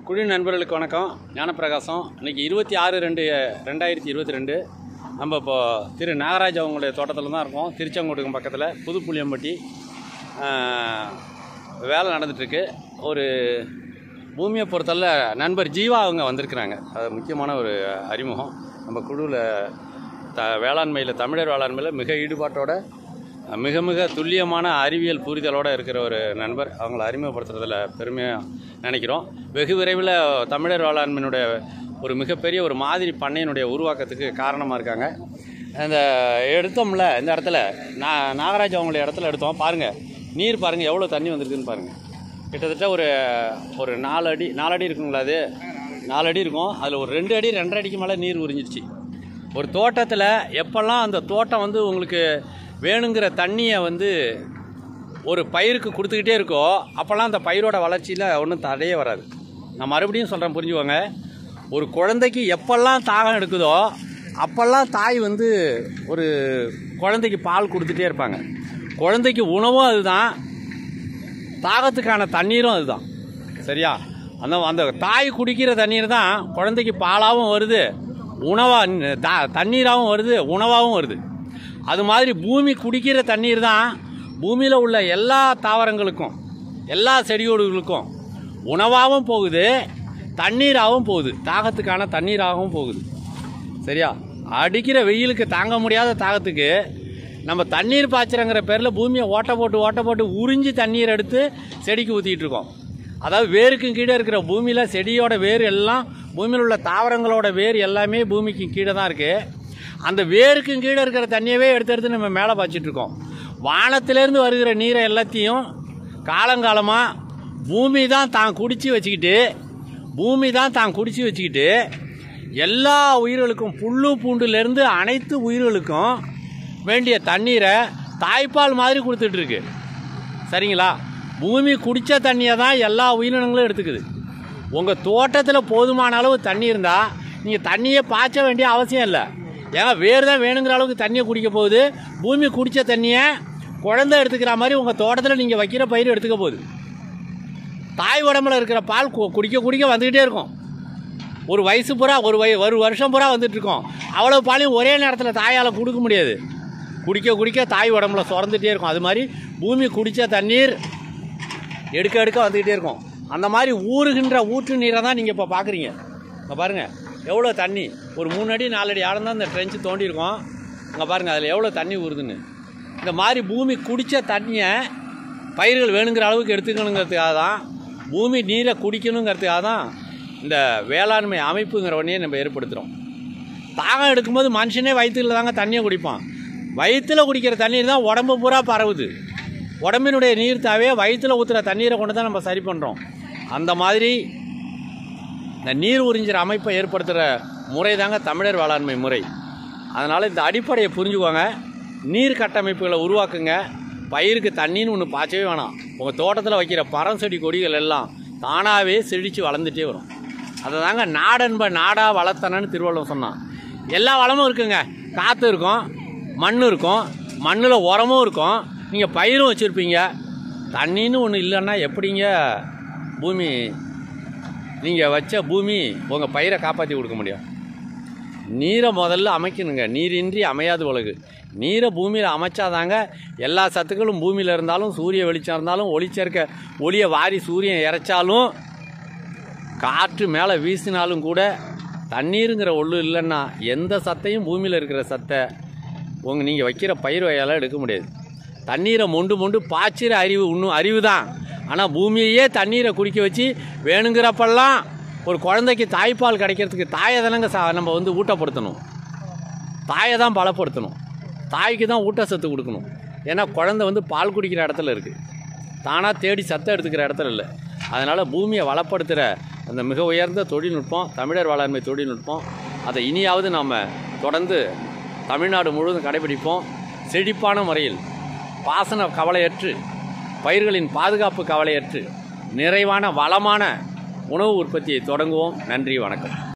குழு நண்பர்களுக்கு வணக்கம் ஞானப்பிரகாசம் இன்னைக்கு இருபத்தி ஆறு ரெண்டு ரெண்டாயிரத்தி இருபத்தி ரெண்டு நம்ம இப்போ திரு நாகராஜ் அவங்களுடைய தோட்டத்தில் தான் இருக்கோம் திருச்செங்கோட்டுக்கு பக்கத்தில் புது புளியம்பட்டி ஆஹ், வேலை நடந்துட்டுருக்கு ஒரு பூமியை பொறுத்தவரை நண்பர் ஜீவா அவங்க வந்திருக்கிறாங்க அது முக்கியமான ஒரு அறிமுகம் நம்ம குழுவில் த வேளாண்மையில் தமிழர் வேளாண்மையில் மிக ஈடுபாட்டோட மிக மிக துல்லியமான அறிவியல் புரிதலோடு இருக்கிற ஒரு நண்பர் அவங்கள அறிமுகப்படுத்துறதுல பெருமையாக நினைக்கிறோம் வெகு விரைவில் தமிழர் வேளாண்மையினுடைய ஒரு மிகப்பெரிய ஒரு மாதிரி பண்ணையினுடைய உருவாக்கத்துக்கு காரணமாக இருக்காங்க இந்த எடுத்தோம்ல இந்த இடத்துல நான் நாகராஜ் அவங்களுடைய இடத்துல எடுத்தோம் பாருங்கள் நீர் பாருங்கள் எவ்வளோ தண்ணி வந்திருக்குன்னு பாருங்கள் கிட்டத்தட்ட ஒரு ஒரு நாலு அடி நாலு அடி இருக்குங்களா அது நாலு அடி இருக்கும் அதில் ஒரு ரெண்டு அடி ரெண்டரை அடிக்கு மேலே நீர் உறிஞ்சிருச்சு ஒரு தோட்டத்தில் எப்போல்லாம் அந்த தோட்டம் வந்து உங்களுக்கு வேணுங்கிற தண்ணியை வந்து ஒரு பயிருக்கு கொடுத்துக்கிட்டே இருக்கோ அப்போல்லாம் அந்த பயிரோட வளர்ச்சியில் ஒன்றும் தடையே வராது நான் மறுபடியும் சொல்கிறேன் புரிஞ்சுக்கோங்க ஒரு குழந்தைக்கு எப்பெல்லாம் தாகம் எடுக்குதோ அப்போல்லாம் தாய் வந்து ஒரு குழந்தைக்கு பால் கொடுத்துட்டே இருப்பாங்க குழந்தைக்கு உணவும் அதுதான் தாகத்துக்கான தண்ணீரும் அதுதான் சரியா அந்த அந்த தாய் குடிக்கிற தண்ணீர் தான் குழந்தைக்கு பாலாகவும் வருது உணவா த தண்ணீராகவும் வருது உணவாகவும் வருது அது மாதிரி பூமி குடிக்கிற தண்ணீர் தான் பூமியில் உள்ள எல்லா தாவரங்களுக்கும் எல்லா செடியோடுகளுக்கும் உணவாகவும் போகுது தண்ணீராகவும் போகுது தாகத்துக்கான தண்ணீராகவும் போகுது சரியா அடிக்கிற வெயிலுக்கு தாங்க முடியாத தாகத்துக்கு நம்ம தண்ணீர் பாய்ச்சறங்கிற பேரில் பூமியை ஓட்ட போட்டு ஓட்ட போட்டு உறிஞ்சி தண்ணீர் எடுத்து செடிக்கு ஊற்றிட்டு இருக்கோம் அதாவது வேருக்கும் கீழே இருக்கிற பூமியில் செடியோட வேர் எல்லாம் பூமியில் உள்ள தாவரங்களோட வேர் எல்லாமே பூமிக்கு கீழே தான் இருக்குது அந்த வேருக்கும் கீழே இருக்கிற தண்ணியவே எடுத்து எடுத்து நம்ம மேலே பாய்ச்சிட்டு இருக்கோம் வானத்திலேருந்து வருகிற நீரை எல்லாத்தையும் காலங்காலமாக பூமி தான் தான் குடிச்சு வச்சுக்கிட்டு பூமி தான் தான் குடிச்சு வச்சுக்கிட்டு எல்லா உயிர்களுக்கும் புல்லு பூண்டுலேருந்து அனைத்து உயிர்களுக்கும் வேண்டிய தண்ணீரை தாய்ப்பால் மாதிரி கொடுத்துட்டு இருக்கு சரிங்களா பூமி குடித்த தண்ணியை தான் எல்லா உயிரினங்களும் எடுத்துக்குது உங்கள் தோட்டத்தில் போதுமான அளவு தண்ணி இருந்தால் நீங்கள் தண்ணியை பாய்ச்ச வேண்டிய அவசியம் இல்லை ஏன்னா வேறு தான் வேணுங்கிற அளவுக்கு தண்ணியை குடிக்க போகுது பூமி குடித்த தண்ணியை குழந்தை எடுத்துக்கிற மாதிரி உங்கள் தோட்டத்தில் நீங்கள் வைக்கிற பயிர் எடுத்துக்க போகுது தாய் உடம்புல இருக்கிற பால் கு- குடிக்க குடிக்க வந்துக்கிட்டே இருக்கும் ஒரு வயசு பூரா ஒரு வய ஒரு வருஷம் பூரா வந்துட்டு இருக்கோம் அவ்வளோ பாலையும் ஒரே நேரத்தில் தாயால் கொடுக்க முடியாது குடிக்க குடிக்க தாய் உடம்புல சுரந்துட்டே இருக்கும் அது மாதிரி பூமி குடித்த தண்ணீர் எடுக்க எடுக்க வந்துக்கிட்டே இருக்கும் அந்த மாதிரி ஊறுகின்ற ஊற்று நீரை தான் நீங்கள் இப்போ பார்க்குறீங்க இங்கே பாருங்கள் எவ்வளோ தண்ணி ஒரு மூணு அடி நாலு அடி ஆழம் தான் இந்த ட்ரெஞ்சு தோண்டியிருக்கோம் இங்கே பாருங்கள் அதில் எவ்வளோ தண்ணி ஊறுதுன்னு இந்த மாதிரி பூமி குடித்த தண்ணியை பயிர்கள் வேணுங்கிற அளவுக்கு எடுத்துக்கணுங்கிறதுக்காக தான் பூமி நீரை குடிக்கணுங்கிறதுக்காக தான் இந்த வேளாண்மை அமைப்புங்கிற ஒன்றையே நம்ம ஏற்படுத்துகிறோம் தாகம் எடுக்கும்போது மனுஷனே வயிற்றுல தாங்க தண்ணியை குடிப்பான் வயிற்றுல குடிக்கிற தண்ணீர் தான் உடம்பு பூரா பரவுது உடம்பினுடைய நீர் தேவையை வயிற்றுல ஊற்றுற தண்ணீரை கொண்டு தான் நம்ம சரி பண்ணுறோம் அந்த மாதிரி இந்த நீர் உறிஞ்சிற அமைப்பை ஏற்படுத்துகிற முறை தாங்க தமிழர் வேளாண்மை முறை அதனால் இந்த அடிப்படையை புரிஞ்சுக்கோங்க நீர் கட்டமைப்புகளை உருவாக்குங்க பயிருக்கு தண்ணின்னு ஒன்று பாய்ச்சவே வேணாம் உங்கள் தோட்டத்தில் வைக்கிற பரம் செடி கொடிகள் எல்லாம் தானாகவே செழித்து வளர்ந்துட்டே வரும் அதை தாங்க நாடன்ப நாடாக வளர்த்தனன்னு திருவள்ளுவர் சொன்னான் எல்லா வளமும் இருக்குங்க காற்று இருக்கும் மண் இருக்கும் மண்ணில் உரமும் இருக்கும் நீங்கள் பயிரும் வச்சுருப்பீங்க தண்ணின்னு ஒன்று இல்லைன்னா எப்படிங்க பூமி நீங்கள் வச்ச பூமி உங்கள் பயிரை காப்பாற்றி கொடுக்க முடியும் நீரை முதல்ல அமைக்கணுங்க நீரின்றி அமையாது உலகு நீரை பூமியில் அமைச்சாதாங்க எல்லா சத்துக்களும் பூமியில் இருந்தாலும் சூரிய வெளிச்சம் இருந்தாலும் ஒளிச்சேர்க்க ஒளியை வாரி சூரியன் இறைச்சாலும் காற்று மேலே வீசினாலும் கூட தண்ணீருங்கிற ஒன்று இல்லைன்னா எந்த சத்தையும் பூமியில் இருக்கிற சத்தை உங்கள் நீங்கள் வைக்கிற பயிர் வகையால் எடுக்க முடியாது தண்ணீரை மொண்டு மொண்டு பாய்ச்சிற அறிவு இன்னும் அறிவு தான் ஆனால் பூமியையே தண்ணீரை குடிக்க வச்சு வேணுங்கிறப்பெல்லாம் ஒரு குழந்தைக்கு தாய்ப்பால் கிடைக்கிறதுக்கு தாயை தானங்க சா நம்ம வந்து ஊட்டப்படுத்தணும் தாயை தான் பலப்படுத்தணும் தாய்க்கு தான் ஊட்டச்சத்து கொடுக்கணும் ஏன்னா குழந்தை வந்து பால் குடிக்கிற இடத்துல இருக்குது தானாக தேடி சத்தை எடுத்துக்கிற இடத்துல இல்லை அதனால் பூமியை வளப்படுத்துகிற அந்த மிக உயர்ந்த தொழில்நுட்பம் தமிழர் வேளாண்மை தொழில்நுட்பம் அதை இனியாவது நாம் தொடர்ந்து தமிழ்நாடு முழுவதும் கடைபிடிப்போம் செழிப்பான முறையில் பாசன கவலையற்று பயிர்களின் பாதுகாப்பு கவலையற்று நிறைவான வளமான உணவு உற்பத்தியை தொடங்குவோம் நன்றி வணக்கம்